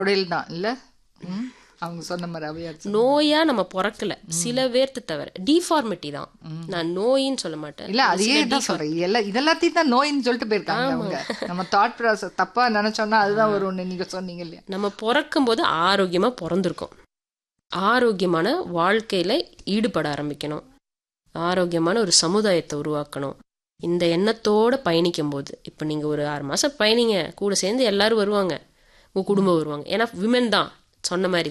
உடையல் தான் இல்ல ம், அவங்க சொன்ன மாதிரி அவையார் சொன்ன- நோயா நம்ம பிறக்கல சில பேர்த்து தவிர டிஃபார்மிட்டி தான் நான் நோயின்னு சொல்ல மாட்டேன் இல்ல அதையே தான் சொல்றேன் எல்லாம் இதெல்லாத்தையும் தான் நோயின்னு சொல்லிட்டு போயிருக்காங்க அவங்க நம்ம தாட் ப்ராசஸ் தப்பா நினைச்சோம்னா அதுதான் ஒரு ஒண்ணு நீங்க சொன்னீங்க இல்லையா நம்ம பிறக்கும் போது ஆரோக்கியமா பிறந்திருக்கோம் ஆரோக்கியமான வாழ்க்கையில ஈடுபட ஆரம்பிக்கணும் ஆரோக்கியமான ஒரு சமுதாயத்தை உருவாக்கணும் இந்த எண்ணத்தோட பயணிக்கும் போது இப்போ நீங்க ஒரு ஆறு மாசம் பயணிங்க கூட சேர்ந்து எல்லாரும் வருவாங்க உங்க குடும்பம் வருவாங்க ஏன்னா விமன் தான் சொன்ன மாதிரி